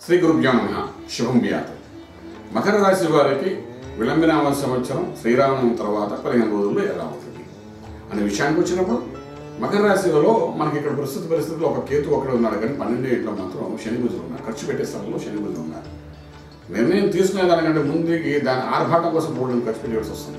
శ్రీ గురుభ్యో నమ శుభం వ్యాత్ మకర రాశి వారికి విలంబినామ సంవత్సరం శ్రీరామనవమి తర్వాత పదిహేను రోజుల్లో ఎలా అవుతుంది అనే విషయానికి వచ్చినప్పుడు మకర రాశిలో మనకి ఇక్కడ ప్రస్తుత పరిస్థితుల్లో ఒక కేతు ఒకడు ఉన్నాడు కానీ పన్నెండు ఇంట్లో మాత్రం శని బుజులు ఉన్నారు ఖర్చు పెట్టే స్థలంలో శని బుజులు ఉన్నారు నిర్ణయం తీసుకునే దానికంటే ముందుకి దాని ఆర్భాటం కోసం మూడు ఖర్చు పెట్టేసి వస్తుంది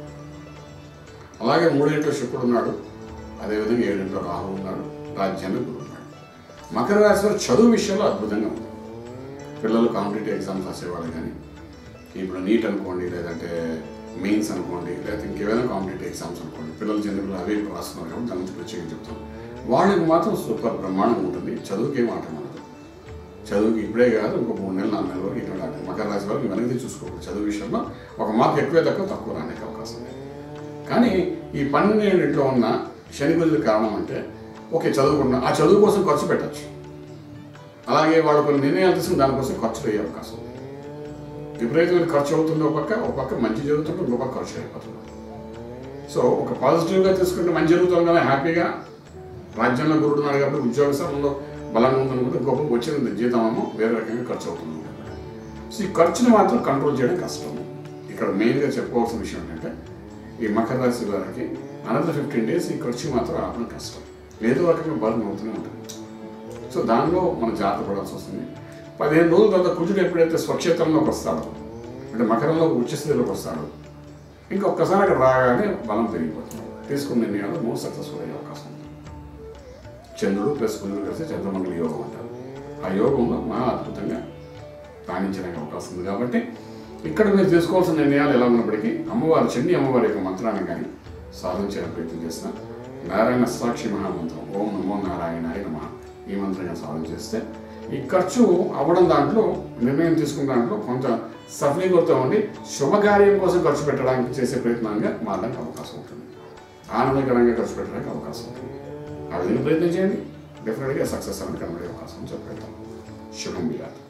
అలాగే మూడింట్లో శుక్రుడు ఉన్నాడు అదేవిధంగా ఏడింట్లో రాహు ఉన్నాడు రాజ్యాన్ని గురువు ఉన్నాడు మకర రాశి వారు చదువు విషయంలో అద్భుతంగా ఉంది పిల్లలు కాంపిటేటివ్ ఎగ్జామ్స్ రాసేవాళ్ళు కానీ ఇప్పుడు నీట్ అనుకోండి లేదంటే మెయిన్స్ అనుకోండి లేకపోతే ఇంకేదైనా కాంపిటేటివ్ ఎగ్జామ్స్ అనుకోండి పిల్లలు జనరల్ అవే రాస్తున్నారు కాబట్టి దాని గురించి ప్రత్యేకంగా చెప్తాం వాళ్ళకి మాత్రం సూపర్ బ్రహ్మాండంగా ఉంటుంది చదువుకి ఏం ఆట ఉండదు చదువుకి ఇప్పుడే కాదు ఇంకో మూడు నెలలు నాలుగు నెలల వరకు ఇటువంటి ఆట మకర రాశి వారికి వెనక్కి చూసుకోకూడదు చదువు విషయంలో ఒక మార్క్ ఎక్కువే తక్కువ తక్కువ రానికి అవకాశం ఉంది కానీ ఈ పన్నెండింటిలో ఉన్న శని బుద్ధుల కారణం అంటే ఓకే చదువుకున్న ఆ చదువు కోసం ఖర్చు పెట్టచ్చు అలాగే వాళ్ళు కొన్ని నిర్ణయాలు తీసుకుని దానికోసం ఖర్చు అయ్యే అవకాశం ఉంది విపరీతమైన ఖర్చు అవుతుంది ఒక పక్క ఒక పక్క మంచి జరుగుతుంటే ఇంకో పక్క ఖర్చు అయిపోతుంది సో ఒక పాజిటివ్గా తీసుకుంటే మంచి జరుగుతుంది కదా హ్యాపీగా రాజ్యంలో గురుడు ఉన్నాడు కాబట్టి ఉద్యోగ స్థలంలో బలంగా ఉందనుకుంటే గొప్ప వచ్చిన జీతమేమో వేరే రకంగా ఖర్చు అవుతుంది సో ఈ ఖర్చుని మాత్రం కంట్రోల్ చేయడం కష్టం ఇక్కడ మెయిన్గా చెప్పుకోవాల్సిన విషయం ఏంటంటే ఈ మకర రాశి వారికి అనదర్ ఫిఫ్టీన్ డేస్ ఈ ఖర్చు మాత్రం ఆపడం కష్టం ఏదో రకంగా బలం అవుతూనే ఉంటుంది సో దానిలో మనం జాగ్రత్త పడాల్సి వస్తుంది పదిహేను రోజుల తర్వాత కుజుడు ఎప్పుడైతే స్వక్షేత్రంలోకి వస్తాడో అంటే మకరంలో ఉచ్చస్థితిలోకి వస్తాడో ఇంకా ఒక్కసారి అక్కడ రాగానే బలం పెరిగిపోతుంది తీసుకున్న నిర్ణయాలు మోర్ సక్సెస్ఫుల్ అయ్యే అవకాశం ఉంది చంద్రుడు ప్లస్ కుజుడు కలిసి చంద్రమండలి యోగం అంటారు ఆ యోగంలో మహా అద్భుతంగా రాణించడానికి అవకాశం ఉంది కాబట్టి ఇక్కడ మీరు తీసుకోవాల్సిన నిర్ణయాలు ఎలా ఉన్నప్పటికీ అమ్మవారు చండి అమ్మవారి యొక్క మంత్రాన్ని కానీ సాధించడానికి ప్రయత్నం చేసిన నారాయణ సాక్షి మహామంత్రం ఓం నమో నారాయణాయ నమ ఈ మంత్రంగా సాధన చేస్తే ఈ ఖర్చు అవ్వడం దాంట్లో నిర్ణయం తీసుకున్న దాంట్లో కొంత సఫలీకృతం ఉండి శుభకార్యం కోసం ఖర్చు పెట్టడానికి చేసే ప్రయత్నంగా మారడానికి అవకాశం ఉంటుంది ఆనందకరంగా ఖర్చు పెట్టడానికి అవకాశం ఉంటుంది ఆ విధంగా ప్రయత్నం చేయండి డెఫినెట్గా సక్సెస్ అనేది కనబడే అవకాశం చెప్పగలుగుతాం శుభం బియాలి